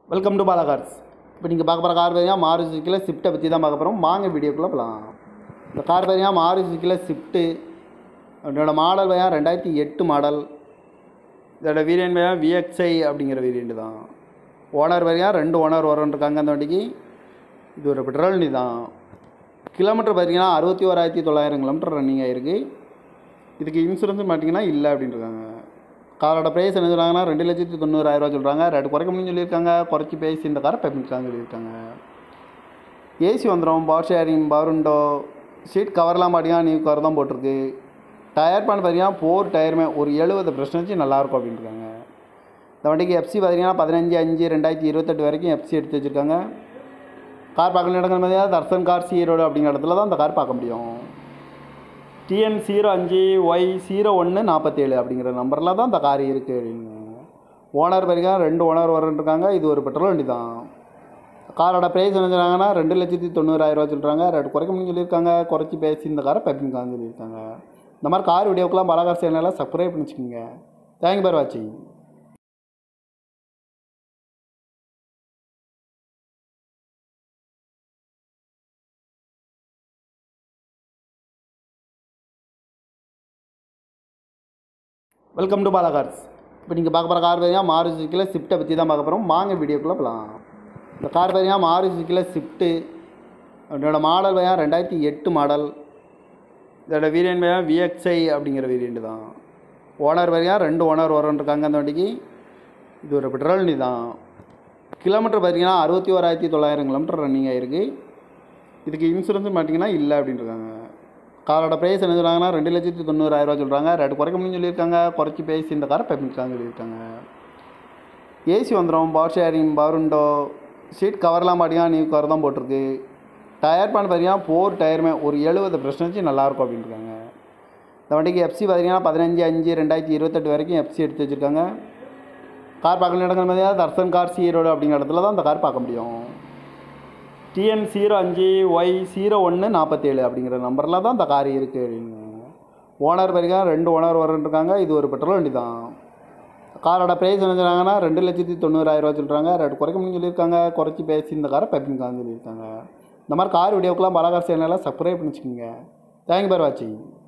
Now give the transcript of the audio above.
welcome to Bala cars இப்போ நீங்கள் பார்க்க போகிற கார் பார்த்தீங்கன்னா மாருதி சுக்கில் ஸ்விஃப்ட்டை பற்றி தான் பார்க்க போகிறோம் வாங்க வீடியோக்குள்ளே போகலாம் இந்த கார் பார்த்தீங்கன்னா மாருதி சுக்கில் ஸ்விஃப்ட்டு அதோட மாடல் பார்த்தீங்கன்னா ரெண்டாயிரத்தி எட்டு மாடல் இதோட வேரியன்ட் பார்த்தீங்கன்னா விஎக்ஸ்ஐ அப்படிங்கிற வேரியண்ட் தான் ஓனர் பார்த்தீங்கன்னா ரெண்டு ஓனர் வரும் இருக்காங்க அந்த வண்டிக்கு இது ஒரு பெட்ரோல் வண்டி தான் கிலோமீட்டர் பார்த்தீங்கன்னா அறுபத்தி ஓராயிரத்தி தொள்ளாயிரம் கிலோமீட்டர் ரன்னிங் ஆகிருக்கு இதுக்கு இன்சூரன்ஸ் மாட்டிங்கன்னா இல்லை அப்படின்ட்டுருக்காங்க காரோட ப்ரைஸ் என்ன சொல்கிறாங்கன்னா ரெண்டு லட்சத்தி தொண்ணூறாயிரரூவா சொல்கிறாங்க ரேட்டு குறைக்க முடியும்னு சொல்லியிருக்காங்க குறைச்சி பேசி இந்த காரை பெப்பிக்காங்க சொல்லியிருக்காங்க ஏசி வந்துடும் power steering power window seat கவர்லாம் பார்த்தீங்கன்னா நியூ கவர் தான் போட்டிருக்கு டயர் பேன் பார்த்தீங்கன்னா ஃபோர் டயருமே ஒரு எழுபது பர்சன்டேஜ் நல்லாயிருக்கும் அப்படின்ட்டுருக்காங்க இந்த வண்டிக்கு எஃப்சி பார்த்தீங்கன்னா பதினஞ்சு அஞ்சு ரெண்டாயிரத்தி இருபத்தெட்டு வரைக்கும் எஃப்சி எடுத்து வச்சுருக்காங்க கார் பார்க்கணும் இடங்கள் பார்த்தீங்கன்னா தர்சன் கார் ஈரோடு அப்படிங்கிற இடத்துல தான் இந்த கார் பார்க்க முடியும் டிஎன் ஜீரோ அஞ்சு ஒய் ஜீரோ ஒன்று நாற்பத்தேழு அப்படிங்கிற நம்பரில் தான் இந்த கார் இருக்குது அப்படின்னு ஓனர் வரைக்கும் ரெண்டு ஓனர் வரன்ட்ருக்காங்க இது ஒரு பெட்ரோல் வண்டி தான் காரோட ப்ரைஸ் என்ன சொல்கிறாங்கன்னா ரெண்டு லட்சத்தி தொண்ணூறாயிரரூவா சொல்கிறாங்க ரேட்டு குறைக்க முடியும்னு சொல்லியிருக்காங்க குறைச்சி பேசி இந்த காரை பெப்பிங்கான்னு சொல்லியிருக்காங்க இந்த மாதிரி கார் வீடியோக்கெலாம் பலகார் சேனலில் சப்ஸ்கிரைப் பண்ணி வச்சுக்கோங்க தேங்க்யூ பார் வாட்சிங் வெல்கம் டு பாலா கார்ஸ் இப்போ நீங்கள் பார்க்க போகிற கார் பார்த்தீங்கன்னா மாருதி சுக்கில் ஸ்விஃப்ட்டை பற்றி தான் பார்க்க போகிறோம் வாங்க வீடியோக்குள்ளே போகலாம் இந்த கார் பார்த்தீங்கன்னா மாருதி சுக்கில் ஸ்விஃப்ட்டு அதோட மாடல் பார்த்தீங்கன்னா ரெண்டாயிரத்தி எட்டு மாடல் இதோட வேரியன்ட் பார்த்தீங்கன்னா விஎக்ஸ்ஐ அப்படிங்கிற வேரியண்ட் தான் ஓனர் பார்த்தீங்கன்னா ரெண்டு ஓனர் வரும் இருக்காங்க அந்த வண்டிக்கு இது ஒரு பெட்ரோல் வண்டி தான் கிலோமீட்டர் பார்த்தீங்கன்னா அறுபத்தி ஓராயிரத்தி தொள்ளாயிரம் கிலோமீட்டர் ரன்னிங் ஆகிருக்கு இதுக்கு இன்சூரன்ஸ் மாட்டிங்கன்னா இல்லை அப்படின்ட்டுருக்காங்க காரோட ப்ரைஸ் என்ன சொல்கிறாங்கன்னா ரெண்டு லட்சத்தி தொண்ணூறாயிரரூவா சொல்கிறாங்க ரேட்டு குறைக்க முடியும்னு சொல்லியிருக்காங்க குறைச்சி பேசி இந்த காரை பெப்பிக்காங்க சொல்லியிருக்காங்க ஏசி வந்துடும் power steering power window seat கவர்லாம் பார்த்தீங்கன்னா நியூ கவர் தான் போட்டிருக்கு டயர் பேன் பார்த்தீங்கன்னா ஃபோர் டயருமே ஒரு எழுபது பர்சன்டேஜ் நல்லாயிருக்கும் அப்படின்ட்டுருக்காங்க இந்த வண்டிக்கு எஃப்சி பார்த்தீங்கன்னா பதினஞ்சு அஞ்சு ரெண்டாயிரத்தி இருபத்தெட்டு வரைக்கும் எஃப்சி எடுத்து வச்சுருக்காங்க கார் பார்க்கணும் இடங்கள் பார்த்தீங்கன்னா தர்சன் கார் ஈரோடு அப்படிங்கிற இடத்துல தான் இந்த கார் பார்க்க முடியும் டிஎன் ஜீரோ அஞ்சு ஒய் ஜீரோ ஒன்று நாற்பத்தேழு அப்படிங்கிற நம்பரில் தான் இந்த கார் இருக்குது அப்படின்னு ஓனர் வரைக்கும் ரெண்டு ஓனர் வரன்ட்ருக்காங்க இது ஒரு பெட்ரோல் வண்டி தான் காரோட ப்ரைஸ் என்ன சொல்கிறாங்கன்னா ரெண்டு லட்சத்தி தொண்ணூறாயிரரூவா சொல்கிறாங்க ரேட்டு குறைக்க முடியும்னு சொல்லியிருக்காங்க குறைச்சி பேசி இந்த காரை பெப்பிங்கான்னு சொல்லியிருக்காங்க இந்த மாதிரி கார் வீடியோக்கெலாம் பலகார் சேனலில் சப்ஸ்கிரைப் பண்ணி வச்சுக்கோங்க தேங்க்யூ பார் வாட்சிங்